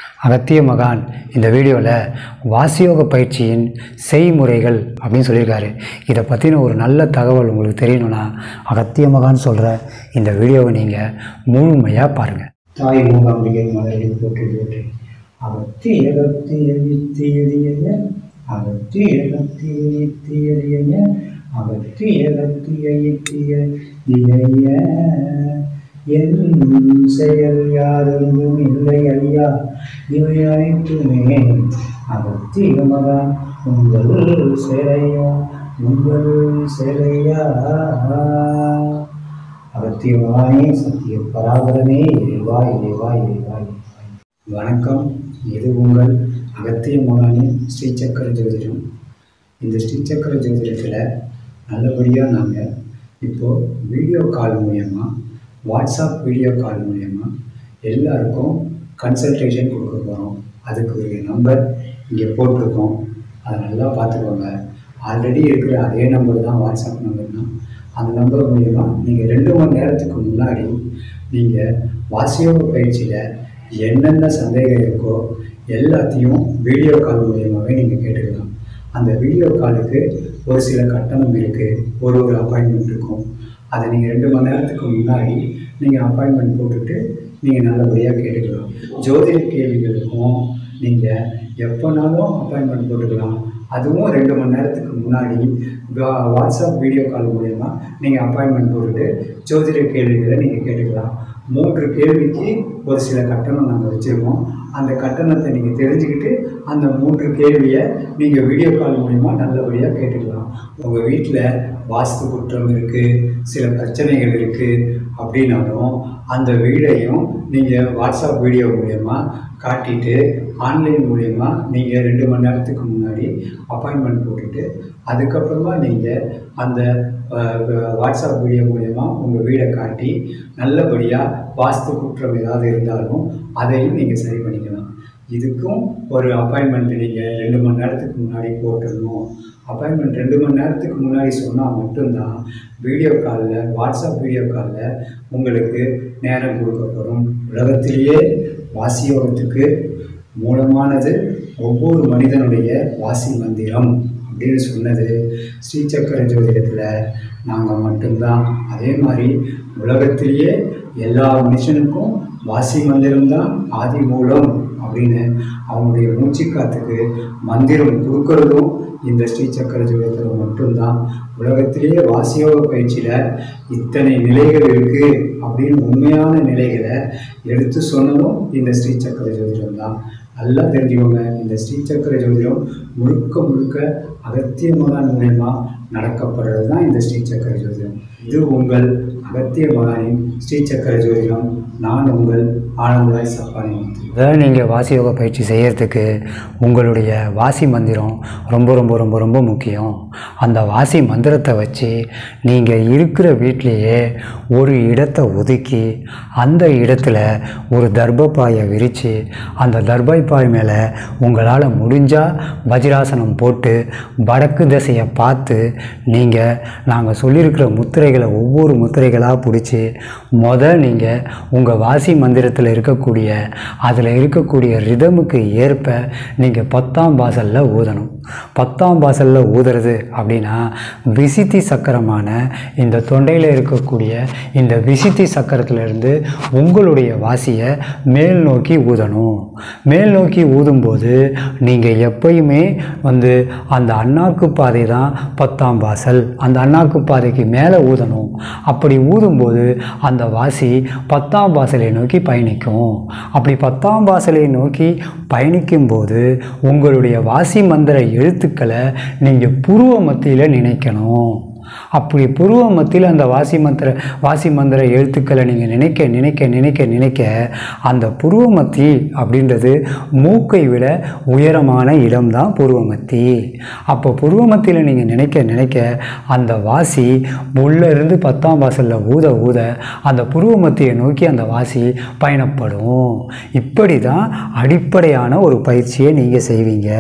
அகத்திய மகான் இந்த வீடியோவில் வாசியோக பயிற்சியின் செய்முறைகள் அப்படின்னு சொல்லியிருக்காரு இதை பற்றின ஒரு நல்ல தகவல் உங்களுக்கு தெரியணும்னா அகத்திய மகான் சொல்கிற இந்த வீடியோவை நீங்கள் முழுமையாக பாருங்கள் தாய் மூகாம்பிகை மலரில் போற்றி போற்றி அகத்தி அகத்தி அழித்தி எளிய அகத்தி அகத்தி அழித்தி எளிய அகத்தி அகத்தி அழித்திய இளைய என் செயல் யாரெங்கும் இல்லை ஐயா இவை அனைத்துமே அகத்திய மகன் உங்கள் சிலையா உங்கள் சிலையா அகத்தியவானே சத்திய பராபரமே இறைவா இறைவா இறைவா இறைவா வணக்கம் இது உங்கள் அகத்திய மகானின் ஸ்ரீசக்கர ஜோதிடம் இந்த ஸ்ரீசக்கர ஜோதிடத்தில் நல்லபடியாக நாங்கள் இப்போது வீடியோ கால் மூலயமா வாட்ஸ்அப் வீடியோ கால் மூலயமா எல்லாருக்கும் கன்சல்டேஷன் கொடுக்க போகிறோம் அதுக்கு ஒரு நம்பர் இங்கே போட்டிருக்கோம் அதை நல்லா பார்த்துக்கோங்க ஆல்ரெடி இருக்கிற அதே நம்பர் தான் வாட்ஸ்அப் நம்பர் தான் அந்த நம்பர் மூலிமா நீங்கள் ரெண்டு மணி நேரத்துக்கு முன்னாடி நீங்கள் வாசியோக பயிற்சியில் என்னென்ன சந்தேகம் இருக்கோ எல்லாத்தையும் வீடியோ கால் மூலியமாகவே நீங்கள் கேட்டுக்கலாம் அந்த வீடியோ காலுக்கு ஒரு சில கட்டணம் இருக்குது ஒரு ஒரு அப்பாயின்மெண்ட் இருக்கும் அதை நீங்கள் ரெண்டு மணி நேரத்துக்கு முன்னாடி நீங்கள் அப்பாயின்மெண்ட் போட்டுட்டு நீங்கள் நல்லபடியாக கேட்டுக்கலாம் ஜோதிட கேள்விகளுக்கும் நீங்கள் எப்போனாலும் அப்பாயின்மெண்ட் போட்டுக்கலாம் அதுவும் ரெண்டு மணி நேரத்துக்கு முன்னாடி வா- வாட்ஸ்அப் வீடியோ கால் மூலயமா நீங்கள் அப்பாயின்மெண்ட் போட்டுட்டு ஜோதிட கேள்விகளை நீங்கள் கேட்டுக்கலாம் மூன்று கேள்விக்கு ஒரு சில கட்டணம் நாங்கள் வச்சுருக்கோம் அந்த கட்டணத்தை நீங்கள் தெரிஞ்சுக்கிட்டு அந்த மூன்று கேள்வியை நீங்கள் வீடியோ கால் மூலிமா நல்லபடியாக கேட்டுக்கலாம் உங்கள் வீட்டில் வாஸ்து குற்றம் இருக்குது சில பிரச்சனைகள் இருக்குது அப்படின்னாலும் அந்த வீடையும் நீங்கள் வாட்ஸ்அப் வீடியோ மூலயமா காட்டிட்டு ஆன்லைன் மூலயமா நீங்கள் ரெண்டு மணி நேரத்துக்கு முன்னாடி அப்பாயின்மெண்ட் போட்டுட்டு அதுக்கப்புறமா நீங்கள் அந்த அஹ், வாட்ஸ்அப் வீடியோ மூலயமா உங்கள் வீடை காட்டி நல்லபடியாக வாஸ்து குற்றம் ஏதாவது இருந்தாலும் அதையும் நீங்கள் சரி பண்ணிக்கலாம் இதுக்கும் ஒரு அப்பாயின்மெண்ட் நீங்கள் ரெண்டு மணி நேரத்துக்கு முன்னாடி போட்டுடணும் அப்பாயின்மெண்ட் ரெண்டு மணி நேரத்துக்கு முன்னாடி சொன்னால் மட்டும்தான் வீடியோ காலில் வாட்ஸ்அப் வீடியோ காலில் உங்களுக்கு நேரம் கொடுக்கப்படும் உலகத்திலேயே வாசியோகத்துக்கு மூலமானது ஒவ்வொரு மனிதனுடைய வாசி மந்திரம் அப்படின்னு சொன்னது ஸ்ரீசக்கர ஜோதிடத்தில் நாங்கள் மட்டும்தான் அதே மாதிரி உலகத்திலேயே எல்லா மனுஷனுக்கும் வாசி மந்திரம்தான் ஆதி மூலம் அப்படின்னு அவங்களுடைய மூச்சுக்காத்துக்கு மந்திரம் கொடுக்கறதும் இந்த ஸ்ரீசக்கர ஜோதிடத்தில் மட்டும்தான் உலகத்திலேயே வாசியோக பயிற்சியில் இத்தனை நிலைகள் இருக்குது அப்படின்னு உண்மையான நிலைகளை எடுத்து சொன்னதும் இந்த ஸ்ரீசக்கர ஜோதிடம் தான் நல்லா தெரிஞ்சுக்கோங்க இந்த ஸ்ரீசக்கர ஜோதிடம் முழுக்க முழுக்க அகத்திய மகான் மூலயமா நடக்கப்படுறது தான் இந்த ஸ்ரீசக்கர ஜோதிடம் இது உங்கள் அகத்திய மகானின் ஸ்ரீசக்கர ஜோதிடம் நான் உங்கள் ஆனந்தராய் சப்பானி முத்து இதை நீங்கள் வாசியோக பயிற்சி செய்யறதுக்கு உங்களுடைய வாசி மந்திரம் ரொம்ப ரொம்ப ரொம்ப ரொம்ப முக்கியம் அந்த வாசி மந்திரத்தை வச்சு நீங்கள் இருக்கிற வீட்டிலேயே ஒரு இடத்தை ஒதுக்கி அந்த இடத்துல ஒரு தர்பப்பாயை விரித்து அந்த தர்பப்பாய் மேலே உங்களால் முடிஞ்சால் வஜ்ராசனம் போட்டு வடக்கு திசையை பார்த்து நீங்கள் நாங்கள் சொல்லியிருக்கிற முத்திரைகளை ஒவ்வொரு முத்திரைகளாக பிடிச்சி முத நீங்கள் உங்கள் வாசி மந்திரத்தில் இருக்கக்கூடிய அதில் இருக்கக்கூடிய ரிதமுக்கு ஏற்ப நீங்கள் பத்தாம் வாசலில் ஊதணும் பத்தாம் வாசலில் ஊதுறது அப்படின்னா விசித்தி சக்கரமான இந்த தொண்டையில் இருக்கக்கூடிய இந்த விசித்தி சக்கரத்திலிருந்து உங்களுடைய வாசியை மேல் நோக்கி ஊதணும் மேல் நோக்கி ஊதும்போது நீங்கள் எப்பயுமே வந்து அந்த அண்ணாக்கு பாதை தான் பத்தாம் வாசல் அந்த அண்ணாக்கு பாதைக்கு மேலே ஊதணும் அப்படி ஊதும்போது அந்த வாசி பத்தாம் வாசலை நோக்கி பயணிக்கும் அப்படி பத்தாம் வாசலை நோக்கி பயணிக்கும்போது உங்களுடைய வாசி மந்திர எழுத்துக்களை நீங்கள் புருவ மத்தியில் நினைக்கணும் அப்படி புருவ மத்தியில் அந்த வாசி மந்திர வாசி மந்திர எழுத்துக்களை நீங்கள் நினைக்க நினைக்க நினைக்க நினைக்க அந்த புருவ மத்தி அப்படின்றது மூக்கை விட உயரமான இடம்தான் புருவ மத்தி அப்போ புருவ மத்தியில் நீங்கள் நினைக்க நினைக்க அந்த வாசி உள்ள இருந்து பத்தாம் வாசலில் ஊத ஊத அந்த புருவ மத்தியை நோக்கி அந்த வாசி பயணப்படும் இப்படி தான் அடிப்படையான ஒரு பயிற்சியை நீங்கள் செய்வீங்க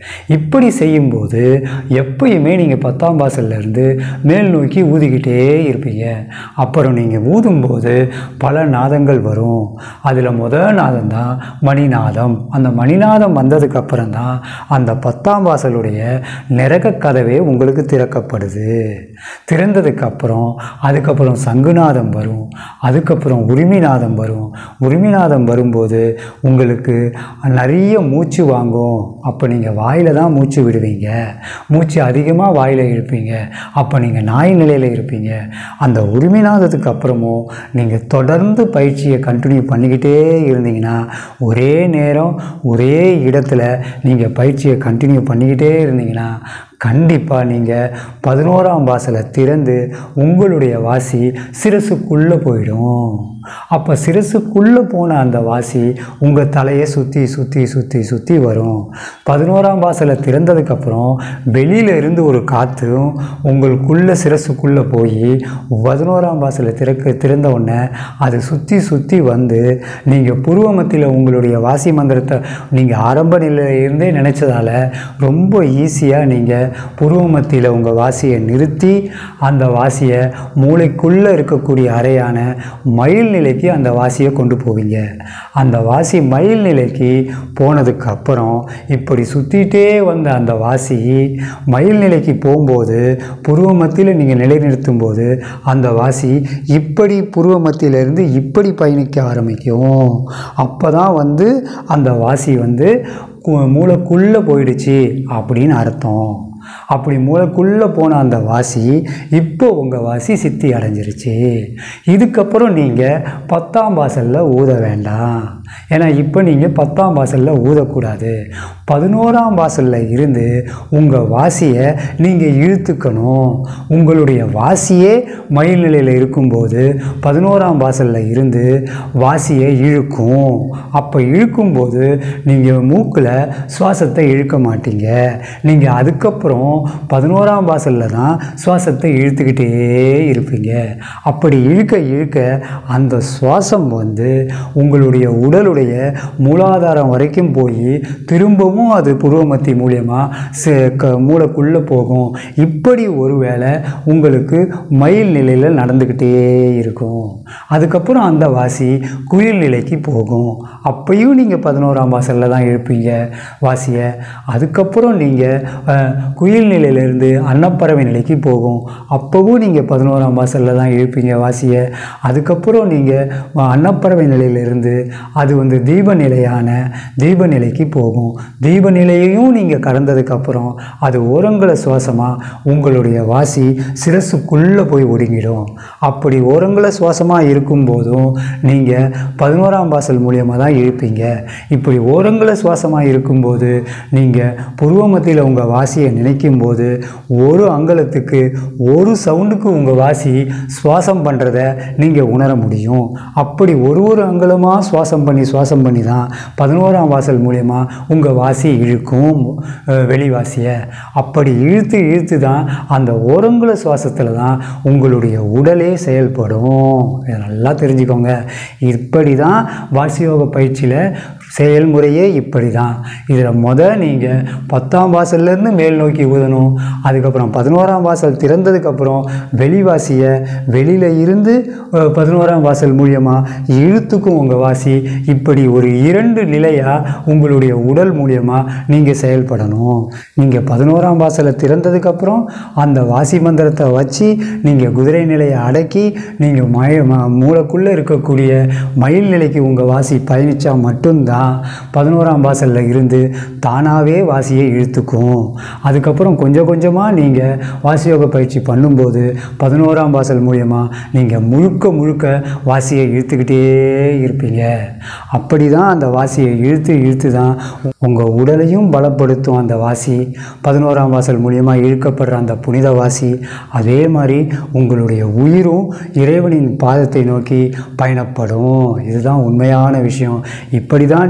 இப்படி செய்யும்போது எப்பயுமே நீங்கள் பத்தாம் வாசல்ல இருந்து மேல் நோக்கி ஊதிக்கிட்டே இருப்பீங்க அப்புறம் நீங்கள் ஊதும்போது பல நாதங்கள் வரும் அதில் முதல் நாதம் தான் மணிநாதம் அந்த மணிநாதம் வந்ததுக்கு அப்புறம் தான் அந்த பத்தாம் வாசலுடைய நிறக கதவே உங்களுக்கு திறக்கப்படுது திறந்ததுக்கு அப்புறம் அதுக்கப்புறம் சங்குநாதம் வரும் அதுக்கப்புறம் உரிமைநாதம் வரும் உரிமைநாதம் வரும்போது உங்களுக்கு நிறைய மூச்சு வாங்கும் அப்போ நீங்கள் வாயில் தான் மூச்சு விடுவீங்க மூச்சு அதிகமாக வாயில் இழுப்பீங்க அப்போ நீங்கள் நாய் நிலையில் இருப்பீங்க அந்த உரிமைநாதத்துக்கு அப்புறமும் நீங்கள் தொடர்ந்து பயிற்சியை கண்டினியூ பண்ணிக்கிட்டே இருந்தீங்கன்னா ஒரே நேரம் ஒரே இடத்துல நீங்கள் பயிற்சியை கண்டினியூ பண்ணிக்கிட்டே இருந்தீங்கன்னா கண்டிப்பாக நீங்கள் பதினோராம் வாசலை திறந்து உங்களுடைய வாசி சிரசுக்குள்ளே போயிடும் அப்போ சிரசுக்குள்ளே போன அந்த வாசி உங்கள் தலையை சுற்றி சுற்றி சுற்றி சுற்றி வரும் பதினோராம் வாசலை திறந்ததுக்கப்புறம் வெளியில இருந்து ஒரு காற்றும் உங்களுக்குள்ள சிரசுக்குள்ளே போய் பதினோராம் வாசலை திறக்க திறந்த உடனே அது சுற்றி சுற்றி வந்து நீங்கள் புருவ மத்தியில் உங்களுடைய வாசி மந்திரத்தை நீங்கள் ஆரம்ப நிலையிலிருந்தே நினச்சதால ரொம்ப ஈஸியாக நீங்கள் புருவ மத்தியில் உங்கள் வாசியை நிறுத்தி அந்த வாசியை மூளைக்குள்ளே இருக்கக்கூடிய அறையான மயில் நிலைக்கு அந்த வாசியை கொண்டு போவீங்க அந்த வாசி மயில் நிலைக்கு போனதுக்கு அப்புறம் இப்படி சுற்றிட்டே வந்த அந்த வாசி மயில் நிலைக்கு போகும்போது புருவ மத்தியில் நீங்கள் நிலைநிறுத்தும் போது அந்த வாசி இப்படி புருவ மத்தியிலிருந்து இப்படி பயணிக்க ஆரம்பிக்கும் அப்போ தான் வந்து அந்த வாசி வந்து கு- மூளைக்குள்ளே போயிடுச்சு அப்படின்னு அர்த்தம் அப்படி மூளைக்குள்ளே போன அந்த வாசி இப்போ உங்கள் வாசி சித்தி அடைஞ்சிருச்சு இதுக்கப்புறம் நீங்கள் பத்தாம் வாசலில் ஊத வேண்டாம் ஏன்னா இப்போ நீங்கள் பத்தாம் வாசலில் ஊதக்கூடாது பதினோராம் வாசலில் இருந்து உங்கள் வாசியை நீங்கள் இழுத்துக்கணும் உங்களுடைய வாசியே மயில் நிலையில் இருக்கும்போது பதினோராம் வாசலில் இருந்து வாசியை இழுக்கும் அப்போ இழுக்கும்போது நீங்கள் மூக்கில் சுவாசத்தை இழுக்க மாட்டீங்க நீங்கள் அதுக்கப்புறம் பதினோராம் வாசலில் தான் சுவாசத்தை இழுத்துக்கிட்டே இருப்பீங்க அப்படி இழுக்க இழுக்க அந்த சுவாசம் வந்து உங்களுடைய உடலுடைய மூலாதாரம் வரைக்கும் போய் திரும்பவும் அது புருவமத்தி மூலியமாக மூளைக்குள்ளே போகும் இப்படி ஒருவேளை உங்களுக்கு மயில் நிலையில் நடந்துக்கிட்டே இருக்கும் அதுக்கப்புறம் அந்த வாசி குயில் நிலைக்கு போகும் அப்பயும் நீங்கள் பதினோராம் வாசலில் தான் இருப்பீங்க வாசியை அதுக்கப்புறம் நீங்கள் குயில் நிலையிலிருந்து அன்னப்பறவை நிலைக்கு போகும் அப்போவும் நீங்கள் பதினோராம் வாசலில் தான் இருப்பீங்க வாசியை அதுக்கப்புறம் நீங்கள் அன்னப்பறவை நிலையிலிருந்து அது வந்து தீப நிலையான தீப நிலைக்கு போகும் தீப நிலையையும் நீங்கள் கடந்ததுக்கப்புறம் அது ஓரங்களை சுவாசமாக உங்களுடைய வாசி சிரசுக்குள்ளே போய் ஒடுங்கிடும் அப்படி ஓரங்களை சுவாசமாக இருக்கும்போதும் நீங்கள் பதினோராம் வாசல் மூலியமாக தான் இருப்பீங்க இப்படி ஓரங்களை சுவாசமாக இருக்கும்போது நீங்கள் புருவ மத்தியில் உங்கள் வாசியை நினைக்கும் போது ஒரு அங்கலத்துக்கு ஒரு சவுண்டுக்கு உங்கள் வாசி சுவாசம் பண்ணுறத நீங்கள் உணர முடியும் அப்படி ஒரு ஒரு அங்கலமாக சுவாசம் பண்ணி சுவாசம் பண்ணி தான் பதினோராம் வாசல் மூலயமா உங்கள் வாசி இழுக்கும் அஹ், வெளிவாசியை அப்படி இழுத்து இழுத்து தான் அந்த ஓரங்குல சுவாசத்தில் தான் உங்களுடைய உடலே செயல்படும் இதை நல்லா தெரிஞ்சுக்கோங்க இப்படி தான் வாசியோக பயிற்சியில் செயல்முறையே இப்படி தான் இதில் முத நீங்கள் பத்தாம் வாசல்லேருந்து மேல் நோக்கி ஊதணும் அதுக்கப்புறம் பதினோராம் வாசல் திறந்ததுக்கப்புறம் வெளிவாசியை வெளியில் இருந்து அஹ், பதினோராம் வாசல் மூலியமாக இழுத்துக்கும் உங்கள் வாசி இப்படி ஒரு இரண்டு நிலையாக உங்களுடைய உடல் மூலியமாக நீங்கள் செயல்படணும் நீங்கள் பதினோராம் வாசலை திறந்ததுக்கப்புறம் அந்த வாசி மந்திரத்தை வச்சு நீங்கள் குதிரை நிலையை அடக்கி நீங்கள் மய ம- மூளைக்குள்ளே இருக்கக்கூடிய மயில் நிலைக்கு உங்கள் வாசி பயணித்தா மட்டும்தான் பதினோராம் வாசலில் இருந்து தானாகவே வாசியை இழுத்துக்கும் அதுக்கப்புறம் கொஞ்சம் கொஞ்சமாக நீங்கள் வாசியோக பயிற்சி பண்ணும்போது பதினோராம் வாசல் மூலியமாக நீங்கள் முழுக்க முழுக்க வாசியை இழுத்துக்கிட்டே இருப்பீங்க அப்படி தான் அந்த வாசியை இழுத்து இழுத்து தான் உங்கள் உடலையும் பலப்படுத்தும் அந்த வாசி பதினோராம் வாசல் மூலியமாக இழுக்கப்படுற அந்த புனித வாசி அதே மாதிரி உங்களுடைய உயிரும் இறைவனின் பாதத்தை நோக்கி பயணப்படும் இதுதான் உண்மையான விஷயம் இப்படி தான்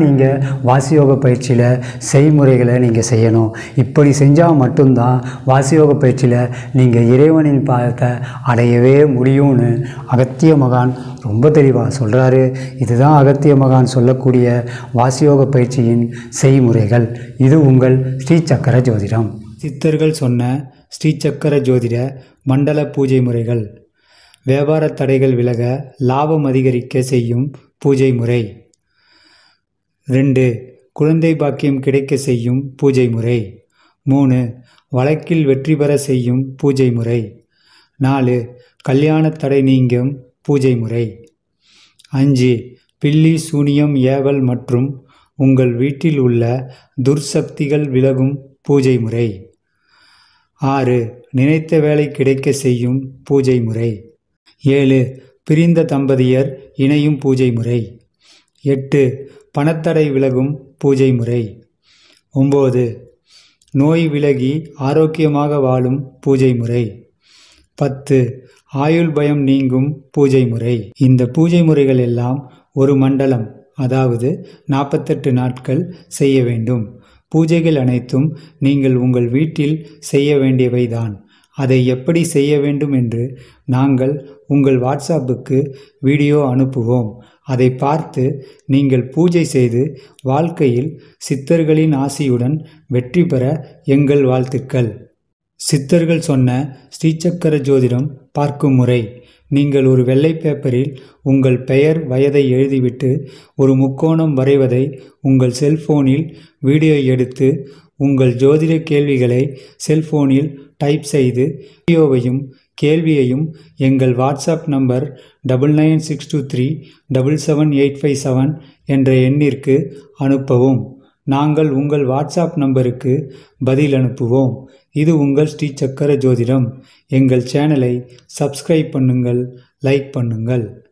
நீங்கள் வாசியோக பயிற்சியில் செய்முறைகளை நீங்கள் செய்யணும் இப்படி செஞ்சால் மட்டும்தான் வாசியோக பயிற்சியில் நீங்கள் இறைவனின் பாதத்தை அடையவே முடியும்னு அகத்திய மகான் ரொம்ப தெளிவாக சொல்கிறாரு இதுதான் அகத்திய மகான் சொல்லக்கூடிய வாசியோக பயிற்சியின் செய்முறைகள் இது உங்கள் ஸ்ரீ சக்கர ஜோதிடம் சித்தர்கள் சொன்ன ஸ்ரீ சக்கர ஜோதிட மண்டல பூஜை முறைகள் வியாபார தடைகள் விலக லாபம் அதிகரிக்க செய்யும் பூஜை முறை ரெண்டு குழந்தை பாக்கியம் கிடைக்க செய்யும் பூஜை முறை மூணு வழக்கில் வெற்றி பெற செய்யும் பூஜை முறை நாலு கல்யாண தடை நீங்கும் பூஜை முறை அஞ்சு பில்லி சூனியம் ஏவல் மற்றும் உங்கள் வீட்டில் உள்ள துர்சக்திகள் விலகும் பூஜை முறை ஆறு நினைத்த வேலை கிடைக்க செய்யும் பூஜை முறை ஏழு பிரிந்த தம்பதியர் இணையும் பூஜை முறை எட்டு பணத்தடை விலகும் பூஜை முறை ஒம்பது நோய் விலகி ஆரோக்கியமாக வாழும் பூஜை முறை பத்து ஆயுள் பயம் நீங்கும் பூஜை முறை இந்த பூஜை முறைகள் எல்லாம் ஒரு மண்டலம் அதாவது நாற்பத்தெட்டு நாட்கள் செய்ய வேண்டும் பூஜைகள் அனைத்தும் நீங்கள் உங்கள் வீட்டில் செய்ய வேண்டியவைதான் அதை எப்படி செய்ய வேண்டும் என்று நாங்கள் உங்கள் வாட்ஸ்அப்புக்கு வீடியோ அனுப்புவோம் அதை பார்த்து நீங்கள் பூஜை செய்து வாழ்க்கையில் சித்தர்களின் ஆசியுடன் வெற்றி பெற எங்கள் வாழ்த்துக்கள் சித்தர்கள் சொன்ன ஸ்ரீசக்கர ஜோதிடம் பார்க்கும் முறை நீங்கள் ஒரு வெள்ளை பேப்பரில் உங்கள் பெயர் வயதை எழுதிவிட்டு ஒரு முக்கோணம் வரைவதை உங்கள் செல்போனில் வீடியோ எடுத்து உங்கள் ஜோதிட கேள்விகளை செல்போனில் டைப் செய்து வீடியோவையும் கேள்வியையும் எங்கள் WhatsApp number double nine six two three double seven eight five seven என்ற எண்ணிற்கு அனுப்பவும் நாங்கள் உங்கள் வாட்ஸ்அப் நம்பருக்கு பதில் அனுப்புவோம் இது உங்கள் ஸ்ரீ சக்கர ஜோதிடம் எங்கள் சேனலை சப்ஸ்கிரைப் பண்ணுங்கள் லைக் பண்ணுங்கள்